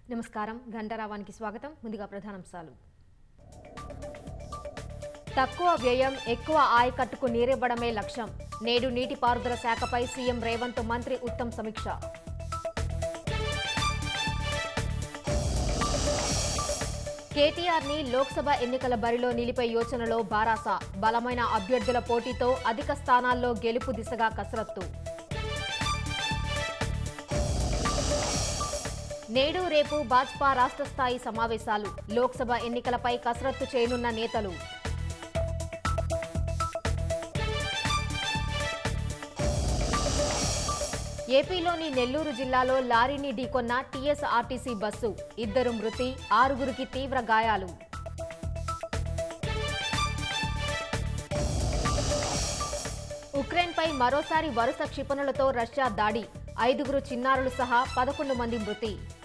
నమస్కారం గంటరావానికి స్వాగతం ముందుగా ప్రధానాంశాలు తక్కువ వ్యయం ఎక్కువ ఆయకట్టుకు నీరివ్వడమే లక్ష్యం నేడు నీటిపారుదల శాఖపై సీఎం రేవంత్ మంత్రి ఉత్తమ్ సమీక్ష కేటీఆర్ ని లోక్సభ ఎన్నికల బరిలో నిలిపే యోచనలో బారాస బలమైన అభ్యర్థుల పోటీతో అధిక స్థానాల్లో గెలుపు దిశగా కసరత్తు నేడు రేపు భాజపా రాష్ట్ర స్థాయి సమావేశాలు లోక్సభ ఎన్నికలపై కసరత్తు చేయనున్న నేతలు ఏపీలోని నెల్లూరు జిల్లాలో లారీని ఢీకొన్న టీఎస్ఆర్టీసీ బస్సు ఇద్దరు మృతి ఆరుగురికి తీవ్ర గాయాలు ఉక్రెయిన్పై మరోసారి వరుస క్షిపణులతో రష్యా దాడి ఐదుగురు చిన్నారులు సహా పదకొండు మంది మృతి